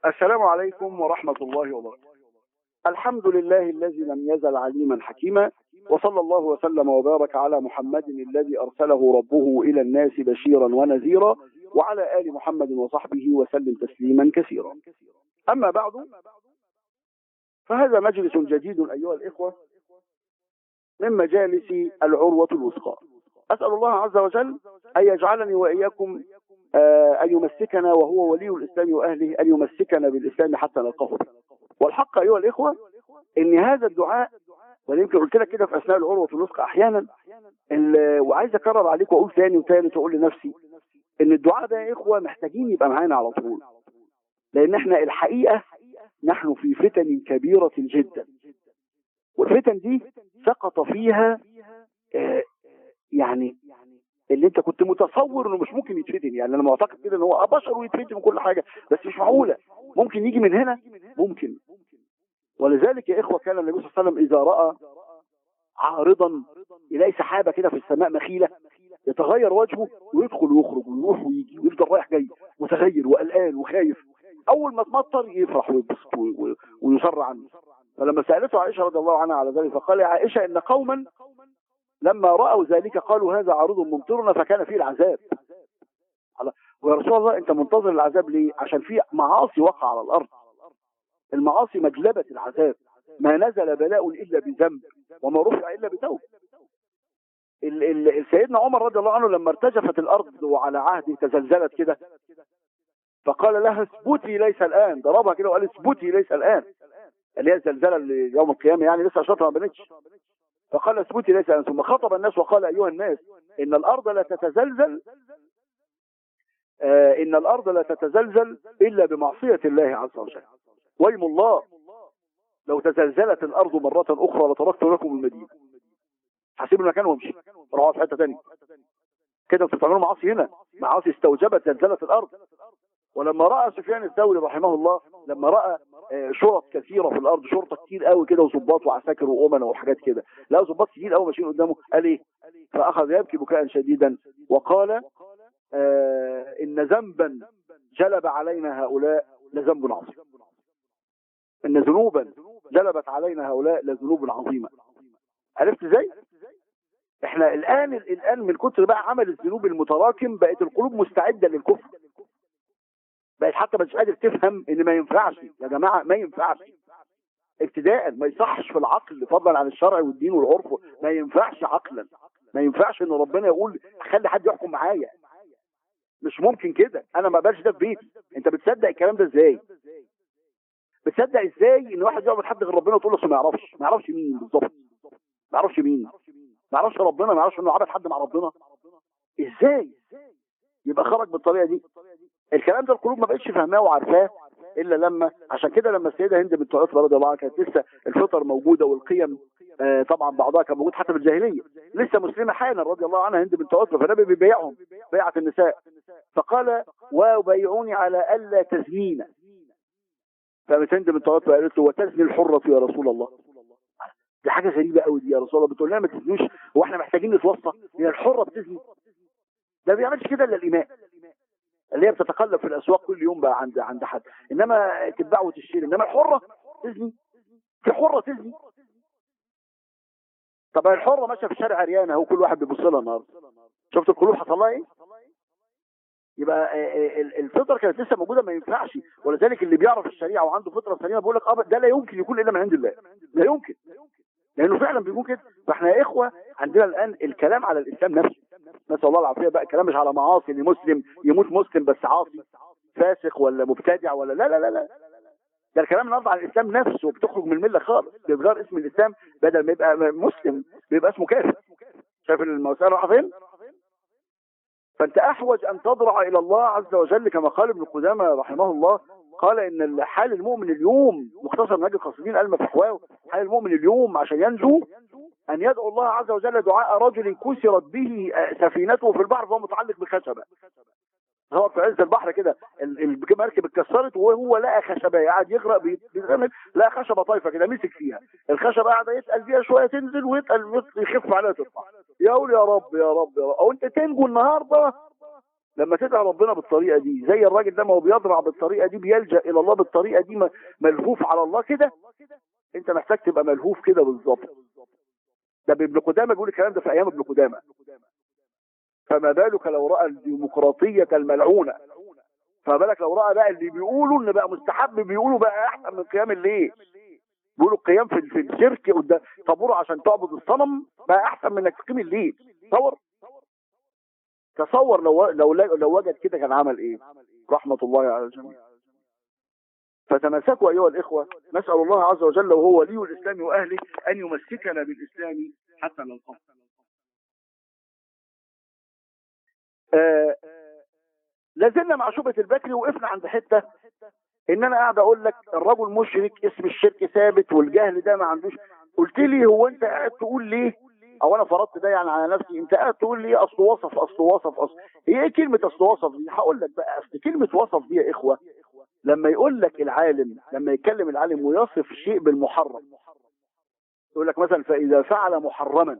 السلام عليكم ورحمة الله وبركاته الحمد لله الذي لم يزل عليما حكيما وصلى الله وسلم وبارك على محمد الذي أرسله ربه إلى الناس بشيرا ونذيرا وعلى آل محمد وصحبه وسلم تسليما كثيرا أما بعد فهذا مجلس جديد أيها الإخوة من مجالس العروة الوثقى أسأل الله عز وجل أن يجعلني وإياكم آه، أن يمسكنا وهو ولي الإسلام وأهله أن يمسكنا بالإسلام حتى نلقاه والحق أيها الإخوة إن هذا الدعاء وأنا يمكن قلت لك كده في أثناء العروة الوثقى أحيانا ال- وعايز أكرر عليك وأقول ثاني وثالث وأقول لنفسي إن الدعاء ده يا إخوة محتاجين يبقى معانا على طول لأن إحنا الحقيقة نحن في فتن كبيرة جدا والفتن دي سقط فيها آه، يعني اللي انت كنت متصور انه مش ممكن يتفتن يعني انا معتقد كده ان هو بشر ويتفتن وكل حاجه بس مش معقوله ممكن يجي من هنا ممكن ولذلك يا اخوه كان النبي صلى الله عليه وسلم اذا راى عارضا يلاقي سحابه كده في السماء مخيله يتغير وجهه ويدخل ويخرج ويروح ويجي ويفضل رايح جاي متغير وقلقان وخايف اول ما تمطر يفرح ويبسط وي- وي- ويسر عنه فلما سالته عائشه رضي الله عنها على ذلك فقال يا عائشه ان قوما لما راوا ذلك قالوا هذا عارض ممطرنا فكان فيه العذاب على- ويا رسول الله انت منتظر العذاب ليه عشان في معاصي وقع على الارض المعاصي مجلبة العذاب ما نزل بلاء الا بذنب وما رفع الا بتوبه ال- ال- سيدنا عمر رضي الله عنه لما ارتجفت الارض وعلى عهده تزلزلت كده فقال لها اثبتي ليس الان ضربها كده وقال اثبتي ليس الان اللي هي الزلزله اللي يوم القيامه يعني لسه شرطها ما بنتش فقال اثبتي ليس الان ثم خطب الناس وقال ايها الناس ان الارض لا تتزلزل آه ان الارض لا تتزلزل الا بمعصيه الله عز وجل ويم الله لو تزلزلت الارض مره اخرى لتركت لكم المدينه هسيب المكان وامشي روحوا في حته ثانيه كده انتوا بتعملوا معاصي هنا معاصي استوجبت زلزله الارض ولما راى سفيان الثوري رحمه الله لما راى آه، شرط كثيره في الارض شرطه كتير قوي كده وظباط وعساكر وامنا وحاجات كده لا ظباط كتير قوي ماشيين قدامه قال ايه فاخذ يبكي بكاء شديدا وقال آه ان ذنبا جلب علينا هؤلاء لذنب عظيم ان ذنوبا جلبت علينا هؤلاء لذنوب عظيمه عرفت ازاي احنا الان الان من كتر بقى عمل الذنوب المتراكم بقت القلوب مستعده للكفر بقت حتى مش قادر تفهم ان ما ينفعش يا جماعه ما ينفعش ابتداء ما يصحش في العقل فضلا عن الشرع والدين والعرف ما ينفعش عقلا ما ينفعش ان ربنا يقول خلي حد يحكم معايا مش ممكن كده انا ما بقاش ده في بيتي انت بتصدق الكلام ده ازاي بتصدق ازاي ان واحد يعبد حد غير ربنا وتقول له أصل ما يعرفش ما يعرفش مين بالظبط ما يعرفش مين ما يعرفش ربنا ما يعرفش انه عبد حد مع ربنا ازاي يبقى خرج بالطريقه دي الكلام ده القلوب ما بقتش فاهماه وعارفاه الا لما عشان كده لما السيده هند بنت عتبه رضي الله عنها كانت لسه الفطر موجوده والقيم آه طبعا بعضها كان موجود حتى في الجاهليه لسه مسلمه حالا رضي الله عنها هند بنت عتبه فالنبي بيبيعهم بيعه النساء فقال وبيعوني على الا تزنين فقامت هند بنت عتبه قالت له وتزني الحره يا رسول الله دي حاجه غريبه قوي دي يا رسول الله بتقول لنا ما تزنوش هو احنا محتاجين نتوصى هي الحره بتزني ده ما بيعملش كده الا الاماء اللي هي بتتقلب في الاسواق كل يوم بقى عند عند حد انما تتباع وتشتري انما الحره تزني في حره تزني طب الحره ماشيه في الشارع عريانه اهو كل واحد بيبص لها النهارده شفت القلوب حصل لها ايه؟ يبقى آه، آه، ال- الفطره كانت لسه موجوده ما ينفعش ولذلك اللي بيعرف الشريعه وعنده فطره سليمه بيقول لك اه ده لا يمكن يكون الا من عند الله لا يمكن لانه فعلا بيكون كده فاحنا يا اخوه عندنا الان الكلام على الاسلام نفسه نسال الله العافيه بقى الكلام مش على معاصي ان مسلم يموت مسلم بس عاصي فاسق ولا مبتدع ولا لا لا لا لا ده الكلام النهارده على الاسلام نفسه وبتخرج من المله خالص بيغير اسم الاسلام بدل ما يبقى مسلم بيبقى اسمه كافر شايف المساله رايحه فين؟ فانت احوج ان تضرع الى الله عز وجل كما قال ابن قدامه رحمه الله قال ان حال المؤمن اليوم مختصر نهج القاصدين قال ما في حواه حال المؤمن اليوم عشان ينجو ان يدعو الله عز وجل دعاء رجل كسرت به سفينته في البحر فهو متعلق بخشبه هو في عز البحر كده ال- المركب اتكسرت وهو لقى خشبه قاعد يغرق بي- بيتغمق لقى خشبه طايفه كده مسك فيها الخشبه قاعده يتقل فيها شويه تنزل ويتقل يخف عليها تطلع يقول يا رب يا رب يا رب او انت تنجو النهارده لما تدعي ربنا بالطريقه دي زي الراجل ده ما هو بيضرع بالطريقه دي بيلجا الى الله بالطريقه دي م- ملهوف على الله كده انت محتاج تبقى ملهوف كده بالظبط ده ابن قدامه بيقول الكلام ده في ايام ابن قدامه فما بالك لو راى الديمقراطيه الملعونه فما بالك لو راى بقى اللي بيقولوا ان بقى مستحب بيقولوا بقى احسن من قيام الليل بيقولوا القيام في في الشرك قدام طابور عشان تعبد الصنم بقى احسن من انك تقيم الليل تصور تصور لو لو لو وجد كده كان عمل ايه رحمه الله على الجميع فتمسكوا ايها الاخوه نسال الله عز وجل وهو ولي الاسلام واهله ان يمسكنا بالاسلام حتى نلقاه آه لازلنا مع شبهه البكري وقفنا عند حته ان انا قاعد اقول لك الرجل مشرك اسم الشرك ثابت والجهل ده ما عندوش قلت لي هو انت قاعد تقول ليه او انا فرضت ده يعني على نفسي انت قاعد تقول لي اصل وصف اصل وصف اصل هي ايه كلمه اصل وصف دي هقول لك بقى اصل كلمه وصف دي يا اخوه لما يقول لك العالم لما يتكلم العالم ويصف الشيء بالمحرم يقول لك مثلا فاذا فعل محرما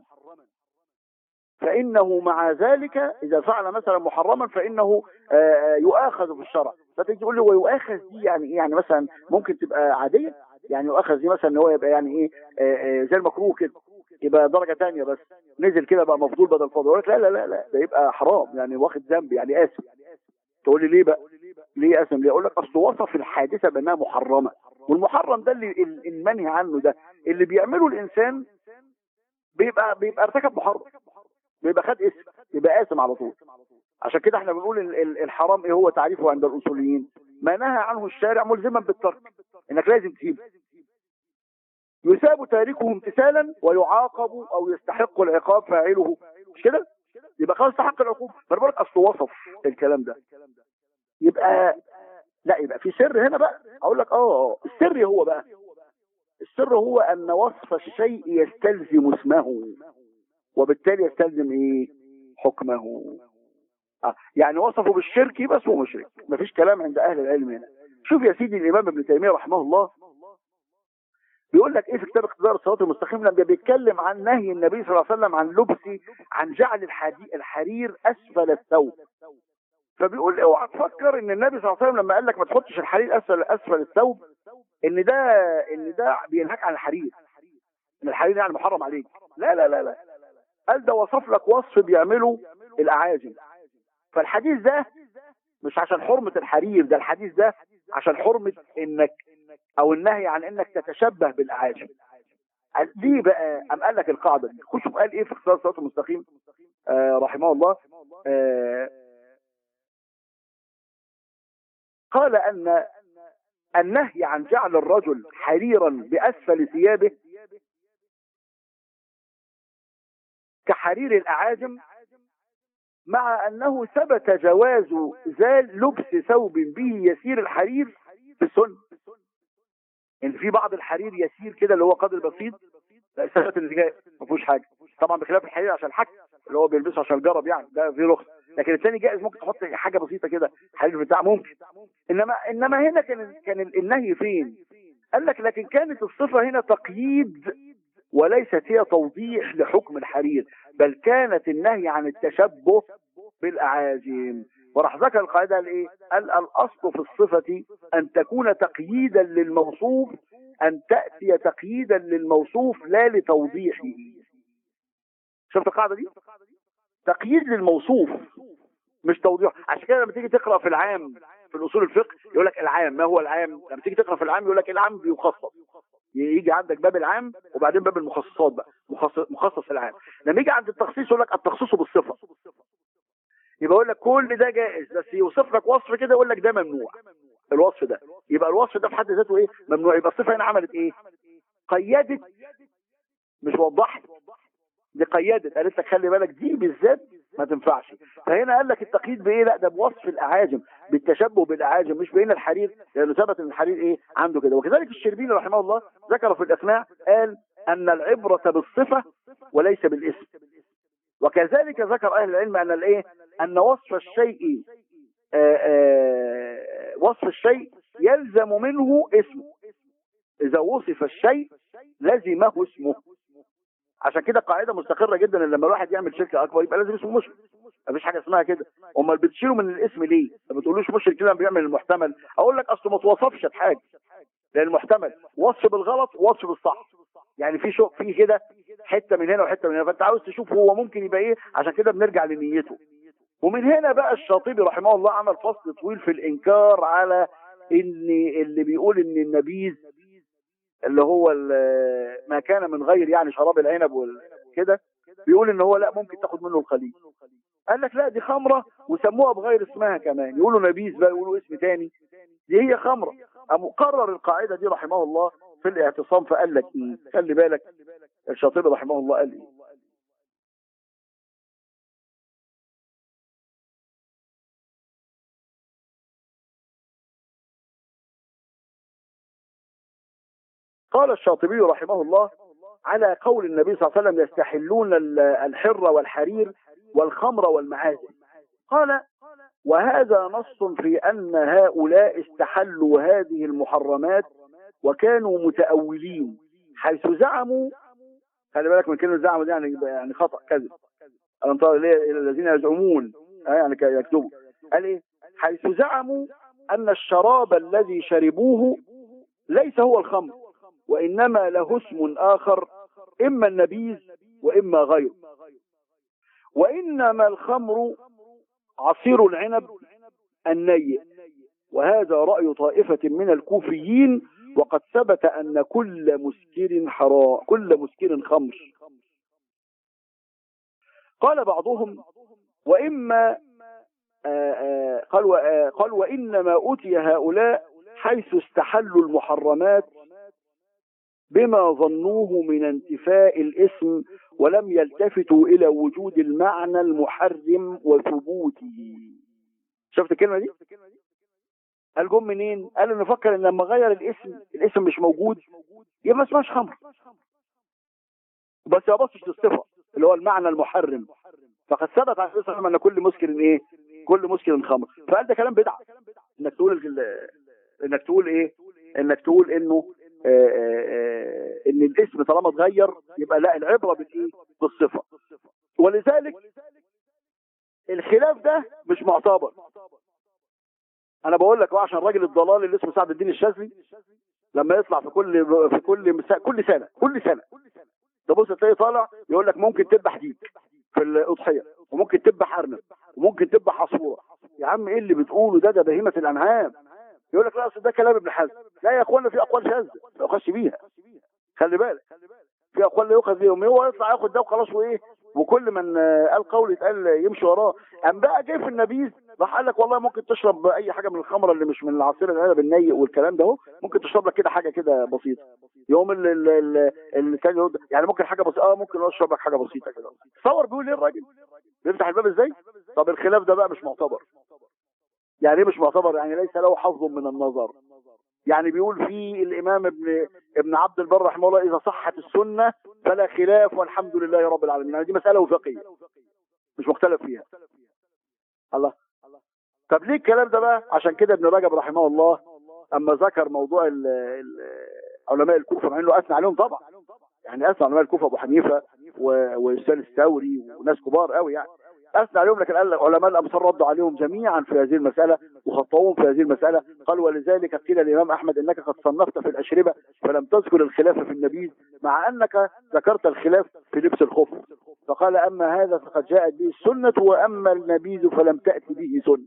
فانه مع ذلك اذا فعل مثلا محرما فانه آه، يؤاخذ في الشرع فتيجي تقول لي هو يؤاخذ دي يعني ايه يعني مثلا ممكن تبقى عاديه يعني يؤاخذ دي مثلا ان هو يبقى يعني ايه آه، آه، زي المكروه كده يبقى درجه ثانيه بس نزل كده بقى مفضول بدل فاضل يقول لك لا لا لا لا ده يبقى حرام يعني واخد ذنب يعني اسف تقول لي ليه بقى ليه اسم ليه اقول لك اصل وصف الحادثه بانها محرمه والمحرم ده اللي ال- المنهي عنه ده اللي بيعمله الانسان بيبقى بيبقى ارتكب محرم بيبقى خد اسم بيبقى اسم على طول عشان كده احنا بنقول ال- ال- الحرام ايه هو تعريفه عند الاصوليين ما نهى عنه الشارع ملزما بالترك انك لازم تسيبه يثاب تاركه امتثالا ويعاقب او يستحق العقاب فاعله مش كده يبقى خلاص استحق العقوبه فانا بقول لك اصل وصف الكلام ده يبقى لا يبقى في سر هنا بقى اقول لك اه السر هو بقى السر هو ان وصف الشيء يستلزم اسمه وبالتالي يستلزم ايه حكمه آه. يعني وصفه بالشرك يبقى اسمه مشرك مفيش كلام عند اهل العلم هنا شوف يا سيدي الامام ابن تيميه رحمه الله بيقول لك ايه في كتاب اقتدار الصراط المستقيم لما بيتكلم عن نهي النبي صلى الله عليه وسلم عن لبس عن جعل الحدي الحرير اسفل الثوب فبيقول اوعى تفكر ان النبي صلى الله عليه وسلم لما قال لك ما تحطش الحرير اسفل اسفل الثوب ان ده ان ده بينهاك عن الحرير ان الحرير يعني محرم عليك لا لا لا لا قال ده وصف لك وصف بيعمله الاعاجم فالحديث ده مش عشان حرمة الحرير ده الحديث ده عشان حرمة انك او النهي عن انك تتشبه بالاعاجم قال ليه بقى ام قال لك القاعدة دي خد شوف قال ايه في اختصار الصراط المستقيم آه رحمه الله آه قال ان النهي عن جعل الرجل حريرا باسفل ثيابه كحرير الاعاجم مع انه ثبت جواز زال لبس ثوب به يسير الحرير في السنه ان في بعض الحرير يسير كده اللي هو قدر بسيط لا ثبت ان جاي ما فيهوش حاجه طبعا بخلاف الحرير عشان الحك اللي هو بيلبسه عشان الجرب يعني ده فيه رخص لكن الثاني جائز ممكن تحط حاجه بسيطه كده حرير بتاع ممكن انما انما هنا كان كان النهي فين قال لك لكن كانت الصفه هنا تقييد وليست هي توضيح لحكم الحرير بل كانت النهي عن التشبه بالاعاجم وراح ذكر القاعده الايه قال الاصل في الصفه ان تكون تقييدا للموصوف ان تاتي تقييدا للموصوف لا لتوضيحه شفت القاعده دي تقييد للموصوف مش توضيح عشان كده لما تيجي تقرا في العام في الاصول الفقه يقول لك العام ما هو العام لما تيجي تقرا في العام يقول لك العام بيخصص يجي عندك باب العام وبعدين باب المخصصات بقى مخصص, مخصص العام لما يجي عند التخصيص يقول لك التخصيص بالصفه يبقى يقول لك كل ده جائز بس يوصف لك وصف كده يقول لك ده ممنوع الوصف ده يبقى الوصف ده في حد ذاته ايه ممنوع يبقى الصفه هنا عملت ايه قيدت مش وضحت دي قيدت قالت لك خلي بالك دي بالذات ما تنفعش فهنا قال لك التقييد بايه لا ده بوصف الاعاجم بالتشبه بالاعاجم مش بين الحرير لانه ثبت ان الحرير ايه عنده كده وكذلك الشربيني رحمه الله ذكر في الاقناع قال ان العبره بالصفه وليس بالاسم وكذلك ذكر اهل العلم ان الايه ان وصف الشيء آآ آآ وصف الشيء يلزم منه اسمه اذا وصف الشيء لزمه اسمه عشان كده قاعده مستقره جدا ان لما الواحد يعمل شركه اكبر يبقى لازم اسمه مشرك مفيش حاجه اسمها كده امال بتشيله من الاسم ليه ما بتقولوش مشرك كده بيعمل المحتمل اقول لك اصله ما توصفش بحاجه لان المحتمل وصف بالغلط ووصف بالصح يعني في شو في كده حته من هنا وحته من هنا فانت عاوز تشوف هو ممكن يبقى ايه عشان كده بنرجع لنيته ومن هنا بقى الشاطبي رحمه الله عمل فصل طويل في الانكار على ان اللي بيقول ان النبيذ اللي هو ال- ما كان من غير يعني شراب العنب وكده بيقول ان هو لا ممكن تاخد منه الخليل قال لك لا دي خمره وسموها بغير اسمها كمان يقولوا نبيذ بقى يقولوا اسم تاني دي هي خمره قام قرر القاعده دي رحمه الله في الاعتصام فقال لك ايه خلي بالك الشاطبي رحمه الله قال ايه قال الشاطبي رحمه الله على قول النبي صلى الله عليه وسلم يستحلون ال- الحر والحرير والخمر والمعازف قال وهذا نص في أن هؤلاء استحلوا هذه المحرمات وكانوا متأولين حيث زعموا خلي بالك من كلمة زعموا دي يعني يعني خطأ كذب ألم ترى إلى الذين يزعمون آه يعني ك- يكذبوا قال إيه حيث زعموا أن الشراب الذي شربوه ليس هو الخمر وإنما له اسم آخر إما النبيذ وإما غيره وإنما الخمر عصير العنب النيء وهذا رأي طائفة من الكوفيين وقد ثبت أن كل مسكر حرام كل مسكر خمر قال بعضهم وإما آآ آآ قال, وآ قال وإنما أتي هؤلاء حيث استحلوا المحرمات بما ظنوه من انتفاء الاسم ولم يلتفتوا إلى وجود المعنى المحرم وثبوته شفت الكلمة دي قال جم منين قالوا نفكر ان لما غير الاسم الاسم مش موجود يبقى ما اسمهاش خمر بس ما بصش للصفه اللي هو المعنى المحرم فقد ثبت عن النبي صلى الله عليه وسلم ان كل مسكر ايه كل مسكر خمر فقال ده كلام بدعه انك تقول ال- انك تقول ايه انك تقول انه آه، آه، آه، ان الاسم طالما اتغير يبقى لا العبره بالايه بالصفه ولذلك الخلاف ده مش معتبر انا بقول لك هو عشان الراجل الضلال اللي اسمه سعد الدين الشاذلي لما يطلع في كل في كل مساء كل سنه كل سنه تبص تلاقيه طالع يقول لك ممكن تذبح ديك في الاضحيه وممكن تذبح ارنب وممكن تذبح عصفوره يا عم ايه اللي بتقوله ده ده بهيمه الانعام يقول لك لا اصل ده كلام ابن حزم لا يا اخوانا في اقوال شاذه ما يؤخذش بيها خلي بالك في اقوال لا يؤخذ بيهم هو يطلع ياخد ده وخلاص وايه وكل من آه، قال قول يتقال يمشي وراه قام بقى جاي في النبيذ راح قال لك والله ممكن تشرب اي حاجه من الخمره اللي مش من العصير العنب النيء والكلام ده اهو ممكن تشرب لك كده حاجه كده بسيطه يوم ال ال ال الثاني يقول- يعني ممكن حاجه بسيطه اه ممكن اشرب لك حاجه بسيطه كده تصور بيقول ايه الراجل بيفتح الباب ازاي طب الخلاف ده بقى مش معتبر يعني ايه مش معتبر يعني ليس له حظ من النظر يعني بيقول في الامام ابن ابن عبد البر رحمه الله اذا صحت السنه فلا خلاف والحمد لله رب العالمين يعني دي مساله وفقيه مش مختلف فيها الله طب ليه الكلام ده بقى عشان كده ابن رجب رحمه الله اما ذكر موضوع ال- ال- علماء الكوفه مع انه اثنى عليهم طبعا يعني اثنى علماء الكوفه ابو حنيفه و- والسال الثوري وناس كبار قوي يعني اثنى عليهم لكن قال لك علماء الامصار ردوا عليهم جميعا في هذه المساله وخطوهم في هذه المساله قال ولذلك قيل الامام احمد انك قد صنفت في الاشربه فلم تذكر الخلاف في النبيذ مع انك ذكرت الخلاف في لبس الخف فقال اما هذا فقد جاءت به السنه واما النبيذ فلم تاتي به سنه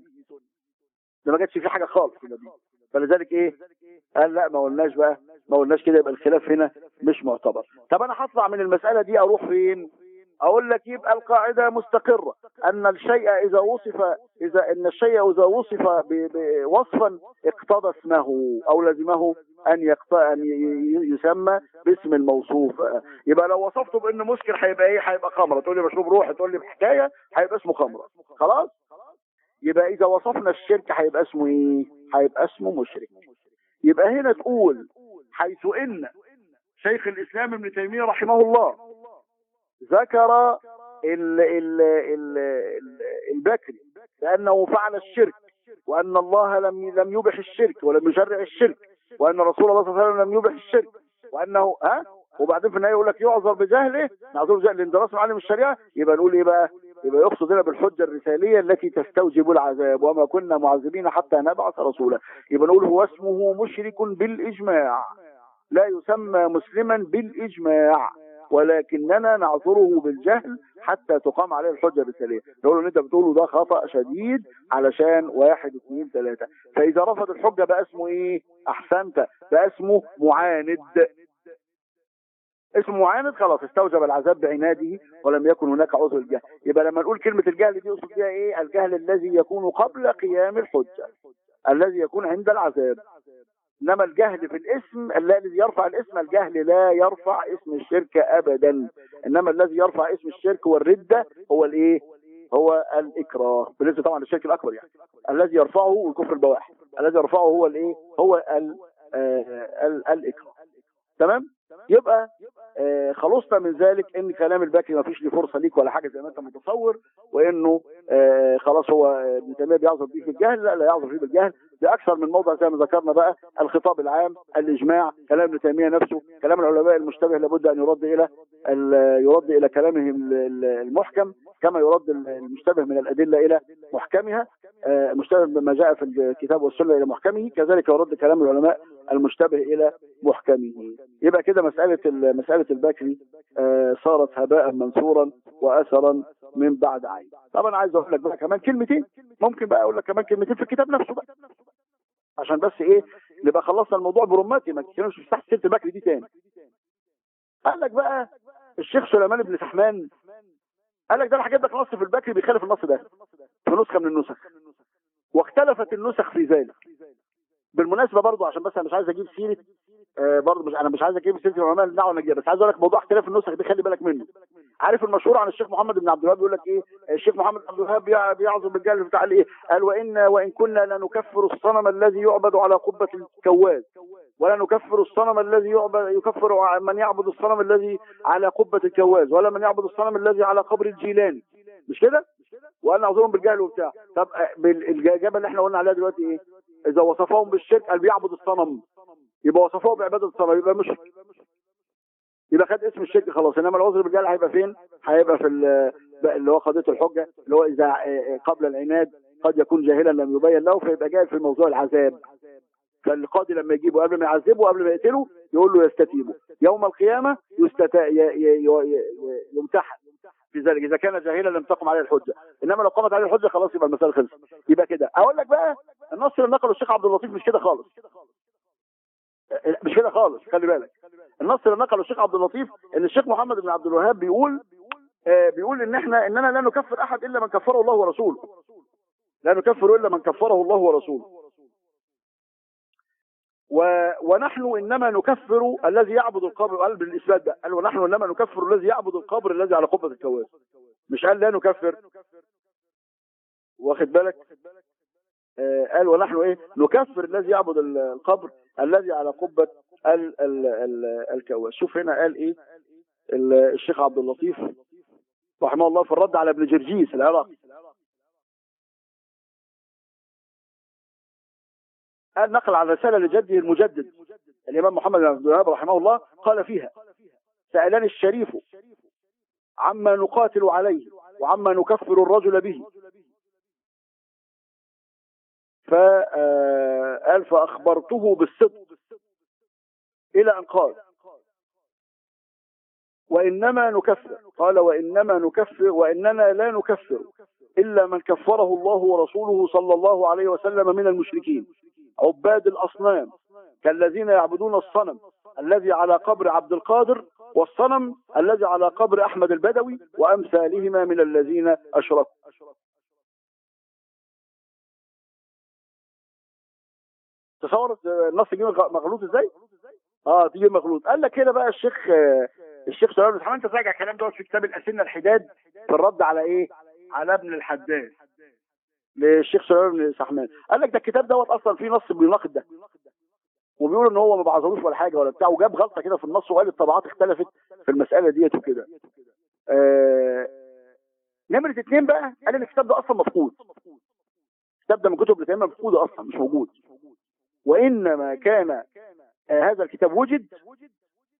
ده ما جاتش فيه حاجه خالص في النبيذ فلذلك ايه قال لا ما قلناش بقى ما قلناش كده يبقى الخلاف هنا مش معتبر طب انا هطلع من المساله دي اروح فين اقول لك يبقى القاعده مستقره ان الشيء اذا وصف اذا ان الشيء اذا وصف ب- بوصفا اقتضى اسمه او لزمه ان يقتضى ان ي- ي- يسمى باسم الموصوف يبقى لو وصفته بانه مسكر هيبقى ايه هيبقى خمره تقول لي مشروب روحي تقول لي بحكايه هيبقى اسمه خمره خلاص يبقى اذا وصفنا الشرك هيبقى اسمه ايه هيبقى اسمه مشرك يبقى هنا تقول حيث ان شيخ الاسلام ابن تيميه رحمه الله ذكر ال ال ال ال البكري بانه فعل الشرك وان الله لم لم يبح الشرك ولم يشرع الشرك وان رسول الله صلى الله عليه وسلم لم يبح الشرك وانه ها وبعدين في النهايه يقول لك يعذر بجهله نعذر بجهل لان دراسه معلم الشريعه يبقى نقول ايه بقى يبقى يقصد هنا بالحجه الرساليه التي تستوجب العذاب وما كنا معذبين حتى نبعث رسولا يبقى نقول هو اسمه مشرك بالاجماع لا يسمى مسلما بالاجماع ولكننا نعذره بالجهل حتى تقام عليه الحجه الرساليه نقول له ان انت بتقوله ده خطا شديد علشان واحد اثنين ثلاثه فاذا رفض الحجه بقى اسمه ايه احسنت بقى اسمه معاند اسمه معاند خلاص استوجب العذاب بعناده ولم يكن هناك عذر الجهل يبقى لما نقول كلمه الجهل دي يقصد بها ايه الجهل الذي يكون قبل قيام الحجه الذي يكون عند العذاب انما الجهل في الاسم الذي يرفع الاسم الجهل لا يرفع اسم الشرك ابدا انما الذي يرفع اسم الشرك والردة هو الايه هو الاكراه بالنسبه طبعا للشرك الاكبر يعني الذي يرفعه الكفر البواح الذي يرفعه هو الايه هو ال آه ال الاكراه تمام يبقى آه خلصنا من ذلك ان كلام الباكي ما فيش ليه فرصه ليك ولا حاجه زي ما انت متصور وانه آه خلاص هو ابن تيميه بيعذر فيه بالجهل لا لا يعذر فيه بالجهل باكثر من موضع زي ما ذكرنا بقى الخطاب العام الاجماع كلام ابن تيميه نفسه كلام العلماء المشتبه لابد ان يرد الى يرد الى كلامهم المحكم كما يرد المشتبه من الادله الى محكمها مشتبه بما جاء في الكتاب والسنه الى محكمه كذلك يرد كلام العلماء المشتبه الى محكمه يبقى كده مساله مساله البكري صارت هباء منثورا واثرا من بعد عين طبعا عايز اقول لك بقى كمان كلمتين ممكن بقى اقول لك كمان كلمتين في الكتاب نفسه بقى عشان بس ايه نبقى خلصنا الموضوع برمتي ما تتكلمش في تحت سيره البكري دي تاني قال لك بقى الشيخ سليمان بن سحمان قال لك ده انا هجيب لك نص في البكري بيخالف النص ده في نسخه من النسخ واختلفت النسخ في ذلك بالمناسبه برضو عشان بس انا مش عايز اجيب سيره آه برضو مش انا مش عايز اجيب سيره العلماء الدعوه النجيه بس عايز اقول لك موضوع اختلاف النسخ ده خلي بالك منه عارف المشهور عن الشيخ محمد بن عبد الوهاب بيقول لك ايه الشيخ محمد بن عبد الوهاب بيعظم بالجهل بتاع ايه قال وان وان كنا لنكفر الصنم الذي يعبد على قبه الكواز ولا نكفر الصنم الذي يعبد يكفر من يعبد الصنم الذي على قبه الكواز ولا من يعبد الصنم الذي على قبر الجيلاني مش كده وقال نعذرهم بالجهل وبتاع طب الاجابه اللي احنا قلنا عليها دلوقتي ايه اذا وصفهم بالشرك قال بيعبد الصنم يبقى وصفوه بعباده الصنم يبقى مشرك يبقى خد اسم الشرك خلاص انما العذر بالجهل هيبقى فين هيبقى في اللي هو قضيه الحجه اللي هو اذا قبل العناد قد يكون جاهلا لم يبين له فيبقى جاهل في موضوع العذاب فالقاضي لما يجيبه قبل ما يعذبه قبل ما يقتله يقول له يستتيبه يوم القيامه يستتا... ي... ي... ي... يمتحن في ذلك اذا كان جاهلا لم تقم عليه الحجه انما لو قامت عليه الحجه خلاص يبقى المساله خلصت يبقى كده اقول لك بقى النص اللي نقله الشيخ عبد اللطيف مش كده خالص مش كده خالص خلي بالك النص اللي نقله الشيخ عبد اللطيف ان الشيخ محمد بن عبد الوهاب بيقول آه بيقول ان احنا اننا لا نكفر احد الا من كفره الله ورسوله لا نكفر الا من كفره الله ورسوله و... ونحن انما نكفر الذي يعبد القبر قال بالاثبات ده قال ونحن انما نكفر الذي يعبد القبر الذي على قبه الكواز مش قال لا نكفر واخد بالك آه قال ونحن ايه نكفر الذي يعبد القبر الذي على قبه ال... ال... ال... الكواز شوف هنا قال ايه الشيخ عبد اللطيف رحمه الله في الرد على ابن جرجيس العراقي قال نقل عن رسالة لجده المجدد الإمام محمد بن عبد الوهاب رحمه الله قال فيها سألني الشريف عما نقاتل عليه وعما نكفر الرجل به فقال فأخبرته بالصدق إلى أن قال وإنما نكفر قال وإنما نكفر وإننا لا نكفر إلا من كفره الله ورسوله صلى الله عليه وسلم من المشركين عباد الأصنام كالذين يعبدون الصنم الذي على قبر عبد القادر والصنم الذي على قبر أحمد البدوي وأمثالهما من الذين أشركوا تصور النص يجي مغلوط ازاي اه تيجي مغلوط قال لك هنا بقى الشيخ الشيخ سليمان بن سحمان انت تراجع الكلام دوت في كتاب الاسنه الحداد في الرد على ايه على ابن الحداد للشيخ سليمان بن سحمان قال لك ده الكتاب دوت اصلا فيه نص بيناقض ده وبيقول ان هو ما بعذروش ولا حاجه ولا بتاع وجاب غلطه كده في النص وقال الطبعات اختلفت في المساله ديت وكده آه نمره اثنين بقى قال ان الكتاب ده اصلا مفقود الكتاب ده من كتب ابن تيميه مفقوده اصلا مش موجود وانما كان آه هذا الكتاب وجد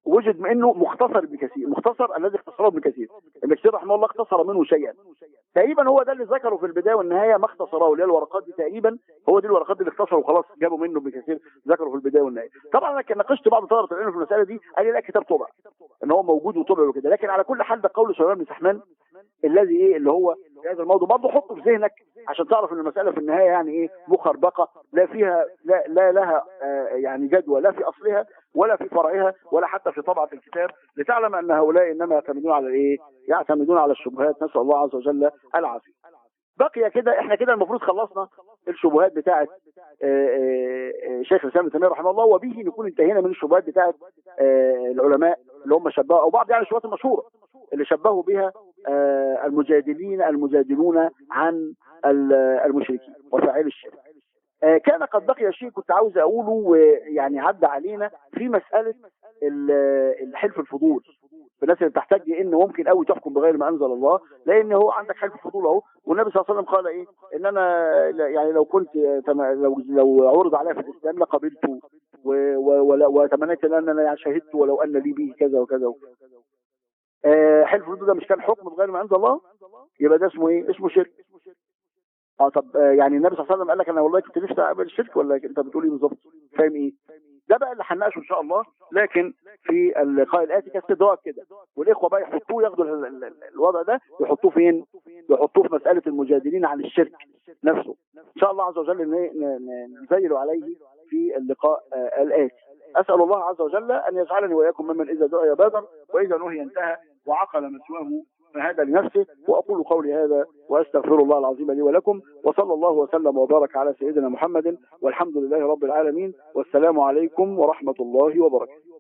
وجد انه مختصر ابن كثير مختصر الذي اختصره ابن كثير ابن كثير رحمه الله اختصر منه شيئا تقريبا هو ده اللي ذكره في البدايه والنهايه ما اختصره اللي هي الورقات دي تقريبا هو دي الورقات اللي اختصروا وخلاص جابوا منه ابن كثير ذكره في البدايه والنهايه طبعا انا كان ناقشت بعض طلبه العلم في المساله دي قال لي لا كتاب طبع ان هو موجود وطبع وكده لكن على كل حال ده قول سليمان بن سحمان الذي ايه اللي هو في هذا الموضوع برضه حطه في ذهنك عشان تعرف ان المساله في النهايه يعني ايه مخربقه لا فيها لا, لا لها آه يعني جدوى لا في اصلها ولا في فرعها ولا حتى في طبعه الكتاب لتعلم ان هؤلاء انما يعتمدون على الايه؟ يعتمدون على الشبهات نسال الله عز وجل العافيه. بقي كده احنا كده المفروض خلصنا الشبهات بتاعه شيخ الاسلام ابن تيميه رحمه الله وبه نكون انتهينا من الشبهات بتاعه العلماء اللي هم شبهوا او بعض يعني الشبهات المشهوره اللي شبهوا بها المجادلين المجادلون عن المشركين وفاعل الشرك كان قد بقي شيء كنت عاوز اقوله ويعني عدى علينا في مساله الحلف الفضول الناس اللي بتحتاج ان ممكن قوي تحكم بغير ما انزل الله لان هو عندك حلف الفضول اهو والنبي صلى الله عليه وسلم قال ايه ان انا يعني لو كنت لو لو عرض عليا في الاسلام لقبلته وتمنيت ان انا يعني شهدت ولو ان لي به كذا وكذا آه حلف الفضول ده مش كان حكم بغير ما انزل الله يبقى ده اسمه ايه اسمه شرك اه طب آه يعني النبي صلى الله عليه وسلم قال لك انا والله كنت نفسي اقبل الشرك ولا انت بتقول ايه بالظبط فاهم ايه ده بقى اللي هنناقشه ان شاء الله لكن في اللقاء الاتي كاستدراك كده والاخوه بقى يحطوه ياخدوا الوضع ده يحطوه فين يحطوه في مساله المجادلين عن الشرك نفسه ان شاء الله عز وجل نزيل عليه في اللقاء آه الاتي اسال الله عز وجل ان يجعلني واياكم ممن اذا دعي بادر واذا نهي انتهى وعقل مثواه فهذا لنفسه واقول قولي هذا واستغفر الله العظيم لي ولكم وصلى الله وسلم وبارك على سيدنا محمد والحمد لله رب العالمين والسلام عليكم ورحمه الله وبركاته